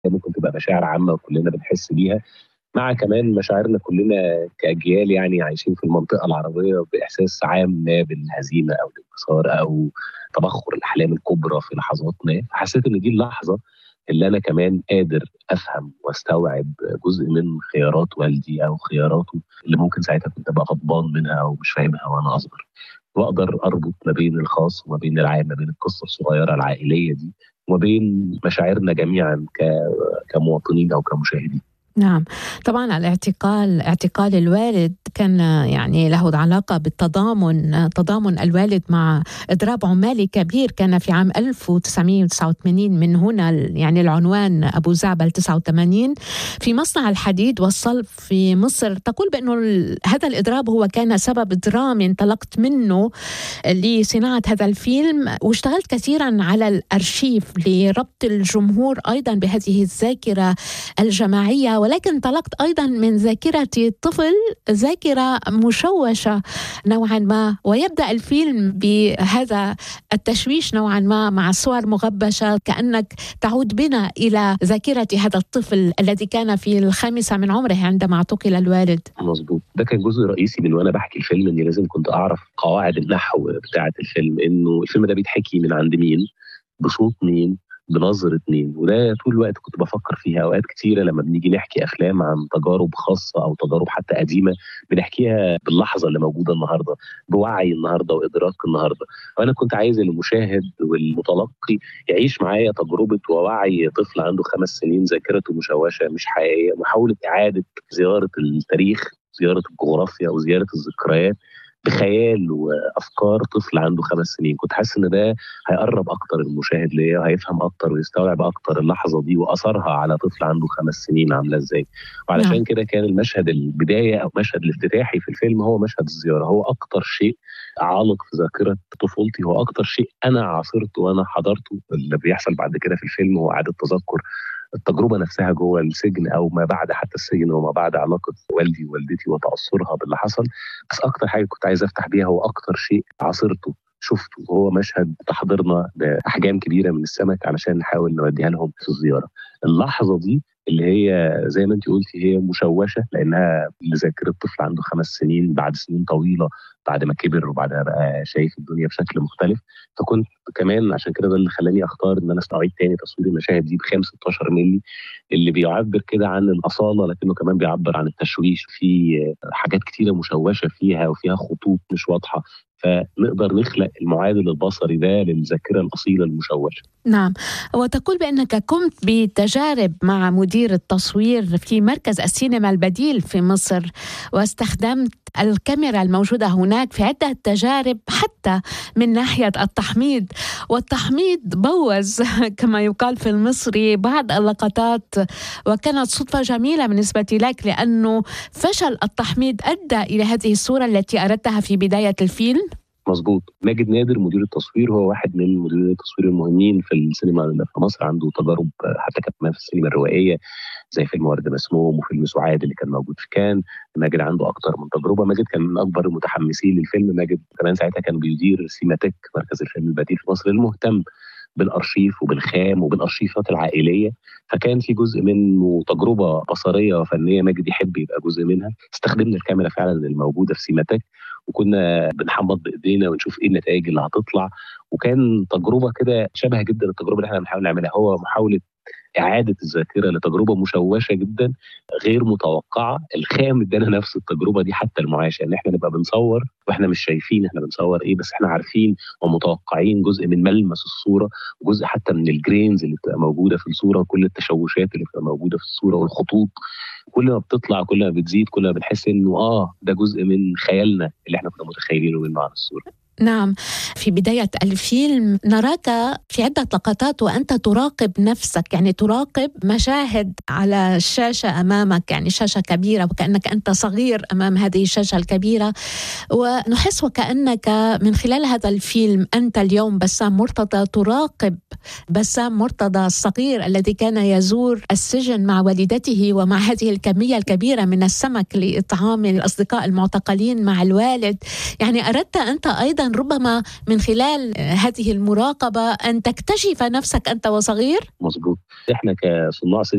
ممكن تبقى مشاعر عامه وكلنا بنحس بيها مع كمان مشاعرنا كلنا كاجيال يعني عايشين في المنطقه العربيه باحساس عام ما بالهزيمه او الانكسار او تبخر الاحلام الكبرى في لحظات ما فحسيت ان دي اللحظه اللي انا كمان قادر افهم واستوعب جزء من خيارات والدي او خياراته اللي ممكن ساعتها كنت ابقى غضبان منها او مش فاهمها وانا اصغر واقدر اربط ما بين الخاص وما بين العام ما بين القصه الصغيره العائليه دي وما بين مشاعرنا جميعا كمواطنين او كمشاهدين نعم طبعا الاعتقال اعتقال الوالد كان يعني له علاقة بالتضامن تضامن الوالد مع إضراب عمالي كبير كان في عام 1989 من هنا يعني العنوان أبو زعبل 89 في مصنع الحديد والصلب في مصر تقول بأنه هذا الإضراب هو كان سبب درامي انطلقت منه لصناعة هذا الفيلم واشتغلت كثيرا على الأرشيف لربط الجمهور أيضا بهذه الذاكرة الجماعية ولكن انطلقت ايضا من ذاكره الطفل ذاكره مشوشه نوعا ما ويبدا الفيلم بهذا التشويش نوعا ما مع صور مغبشه كانك تعود بنا الى ذاكره هذا الطفل الذي كان في الخامسه من عمره عندما اعتقل الوالد. مظبوط ده كان جزء رئيسي من وانا بحكي الفيلم اني لازم كنت اعرف قواعد النحو بتاعه الفيلم انه الفيلم ده بيتحكي من عند مين بصوت مين بنظرة مين وده طول الوقت كنت بفكر فيها اوقات كتيره لما بنيجي نحكي افلام عن تجارب خاصه او تجارب حتى قديمه بنحكيها باللحظه اللي موجوده النهارده بوعي النهارده وادراك النهارده وانا كنت عايز المشاهد والمتلقي يعيش معايا تجربه ووعي طفل عنده خمس سنين ذاكرته مشوشه مش حقيقيه محاوله اعاده زياره التاريخ زياره الجغرافيا وزياره الذكريات بخيال وافكار طفل عنده خمس سنين كنت حاسس ان ده هيقرب اكتر المشاهد ليا هيفهم اكتر ويستوعب اكتر اللحظه دي واثرها على طفل عنده خمس سنين عامله ازاي وعلشان نعم. كده كان المشهد البدايه او المشهد الافتتاحي في الفيلم هو مشهد الزياره هو اكتر شيء عالق في ذاكره طفولتي هو اكتر شيء انا عاصرته وانا حضرته اللي بيحصل بعد كده في الفيلم هو اعاده تذكر التجربه نفسها جوه السجن او ما بعد حتى السجن وما بعد علاقه والدي ووالدتي وتاثرها باللي حصل بس اكتر حاجه كنت عايز افتح بيها هو اكتر شيء عاصرته شفته وهو مشهد تحضيرنا لاحجام كبيره من السمك علشان نحاول نوديها لهم في الزياره اللحظه دي اللي هي زي ما انت قلتي هي مشوشه لانها لذاكره طفل عنده خمس سنين بعد سنين طويله بعد ما كبر وبعدها بقى شايف الدنيا بشكل مختلف فكنت كمان عشان كده ده اللي خلاني اختار ان انا استعيد تاني تصوير المشاهد دي بخام 16 مللي اللي بيعبر كده عن الاصاله لكنه كمان بيعبر عن التشويش في حاجات كتيره مشوشه فيها وفيها خطوط مش واضحه فنقدر نخلق المعادل البصري ده للذاكره الاصيله المشوشه. نعم وتقول بانك قمت بتجارب مع مدير التصوير في مركز السينما البديل في مصر واستخدمت الكاميرا الموجوده هناك في عده تجارب حتى من ناحيه التحميض والتحميض بوز كما يقال في المصري بعض اللقطات وكانت صدفه جميله بالنسبه لك لانه فشل التحميض ادى الى هذه الصوره التي اردتها في بدايه الفيلم مظبوط ماجد نادر مدير التصوير هو واحد من مديرين التصوير المهمين في السينما في مصر عنده تجارب حتى كمان في السينما الروائيه زي فيلم ورد مسموم وفيلم سعاد اللي كان موجود في كان ماجد عنده اكتر من تجربه ماجد كان من اكبر المتحمسين للفيلم ماجد كمان ساعتها كان بيدير سيماتيك مركز الفيلم البديل في مصر المهتم بالارشيف وبالخام وبالارشيفات العائليه فكان في جزء منه تجربه بصريه وفنيه ماجد يحب يبقى جزء منها استخدمنا الكاميرا فعلا الموجوده في سيماتيك وكنا بنحمض بايدينا ونشوف ايه النتائج اللي هتطلع وكان تجربه كده شبه جدا التجربه اللي احنا بنحاول نعملها هو محاوله اعاده الذاكره لتجربه مشوشه جدا غير متوقعه الخام ادانا نفس التجربه دي حتى المعاشه ان احنا نبقى بنصور واحنا مش شايفين احنا بنصور ايه بس احنا عارفين ومتوقعين جزء من ملمس الصوره وجزء حتى من الجرينز اللي بتبقى موجوده في الصوره وكل التشوشات اللي بتبقى موجوده في الصوره والخطوط كل ما بتطلع كل ما بتزيد كل ما بنحس انه اه ده جزء من خيالنا اللي احنا كنا متخيلينه منه عن الصوره نعم في بداية الفيلم نراك في عدة لقطات وأنت تراقب نفسك يعني تراقب مشاهد على الشاشة أمامك يعني شاشة كبيرة وكأنك أنت صغير أمام هذه الشاشة الكبيرة ونحس وكأنك من خلال هذا الفيلم أنت اليوم بسام مرتضى تراقب بسام مرتضى الصغير الذي كان يزور السجن مع والدته ومع هذه الكمية الكبيرة من السمك لإطعام الأصدقاء المعتقلين مع الوالد يعني أردت أنت أيضا ربما من خلال هذه المراقبة أن تكتشف نفسك أنت وصغير مظبوط احنا كصناع